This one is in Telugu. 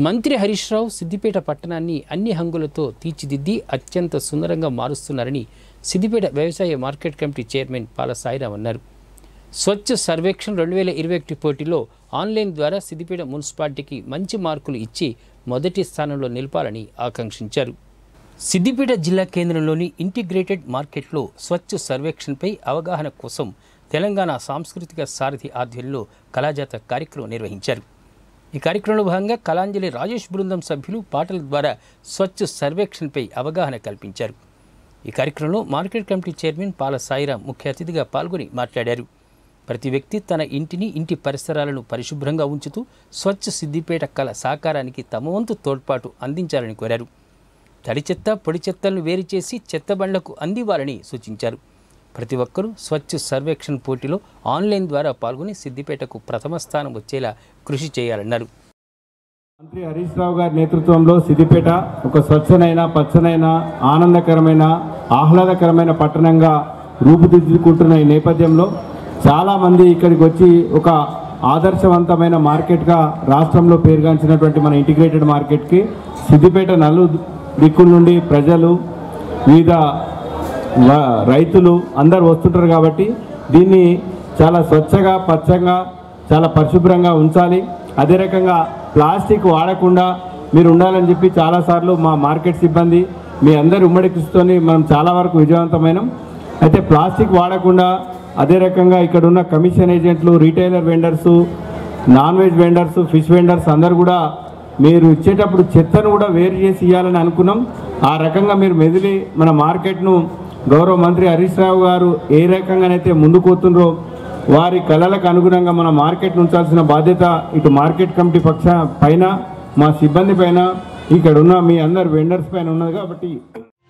మంత్రి హరీష్ రావు సిద్దిపేట పట్టణాన్ని అన్ని హంగులతో తీర్చిదిద్ది అత్యంత సుందరంగా మారుస్తున్నారని సిద్దిపేట వ్యవసాయ మార్కెట్ కమిటీ చైర్మన్ పాల సాయిరాం అన్నారు స్వచ్ఛ సర్వేక్షణ్ రెండు వేల ఇరవై ఒకటి పోటీలో ఆన్లైన్ ద్వారా సిద్దిపేట మున్సిపాలిటీకి మంచి మార్కులు ఇచ్చి మొదటి స్థానంలో నిలపాలని ఆకాంక్షించారు సిద్దిపేట జిల్లా కేంద్రంలోని ఇంటిగ్రేటెడ్ మార్కెట్లో స్వచ్ఛ సర్వేక్షణపై అవగాహన కోసం తెలంగాణ సాంస్కృతిక సారథి ఆధ్వర్యంలో కళాజాత కార్యక్రమం నిర్వహించారు ఈ కార్యక్రమంలో భాగంగా కళాంజలి రాజేష్ బృందం సభ్యులు పాటల ద్వారా స్వచ్ఛ సర్వేక్షణపై అవగాహన కల్పించారు ఈ కార్యక్రమంలో మార్కెట్ కమిటీ చైర్మన్ పాల సాయిరాం ముఖ్య అతిథిగా పాల్గొని మాట్లాడారు ప్రతి వ్యక్తి తన ఇంటిని ఇంటి పరిసరాలను పరిశుభ్రంగా ఉంచుతూ స్వచ్ఛ సిద్దిపేట కళ సాకారానికి తమ వంతు తోడ్పాటు అందించాలని కోరారు తడి చెత్త పొడి చెత్తలను వేరు చేసి చెత్త బండ్లకు అందివ్వాలని సూచించారు ప్రతి ఒక్కరూ స్వచ్ఛ సర్వేక్షణ్ పోటీలో ఆన్లైన్ ద్వారా పాల్గొని సిద్దిపేటకు ప్రథమ స్థానం వచ్చేలా కృషి చేయాలన్నారు మంత్రి హరీష్ రావు గారి నేతృత్వంలో సిద్దిపేట ఒక స్వచ్ఛనైన పచ్చనైన ఆనందకరమైన ఆహ్లాదకరమైన పట్టణంగా రూపుదిద్దుకుంటున్న ఈ నేపథ్యంలో చాలామంది ఇక్కడికి వచ్చి ఒక ఆదర్శవంతమైన మార్కెట్గా రాష్ట్రంలో పేరుగాంచినటువంటి మన ఇంటిగ్రేటెడ్ మార్కెట్కి సిద్దిపేట నలు దిక్కుల నుండి ప్రజలు వివిధ వ- రైతులు అందరు వస్తుంటారు కాబట్టి దీన్ని చాలా స్వచ్ఛగా పచ్చగా చాలా పరిశుభ్రంగా ఉంచాలి అదే రకంగా ప్లాస్టిక్ వాడకుండా మీరు ఉండాలని చెప్పి చాలాసార్లు మా మార్కెట్ సిబ్బంది మీ అందరి ఉమ్మడి కృషితోని మనం చాలా వరకు విజయవంతమైనాం అయితే ప్లాస్టిక్ వాడకుండా అదే రకంగా ఇక్కడ ఉన్న కమిషన్ ఏజెంట్లు retailer vendors non veg vendors fish vendors అందరు కూడా మీరు ఇచ్చేటప్పుడు చెత్తను కూడా వేరు చేసి ఇవ్వాలని అనుకున్నాం ఆ రకంగా మీరు మెదిలి మన మార్కెట్ను గౌరవ మంత్రి హరీష్ రావు గారు ఏ రకంగానైతే ముందుకు పోతుండ్రో వారి కళలకు అనుగుణంగా మన మార్కెట్ ఉంచాల్సిన బాధ్యత ఇటు మార్కెట్ కమిటీ పక్ష పైన మా సిబ్బంది పైన ఇక్కడ ఉన్న మీ అందరు వెండర్స్ పైన ఉన్నది కాబట్టి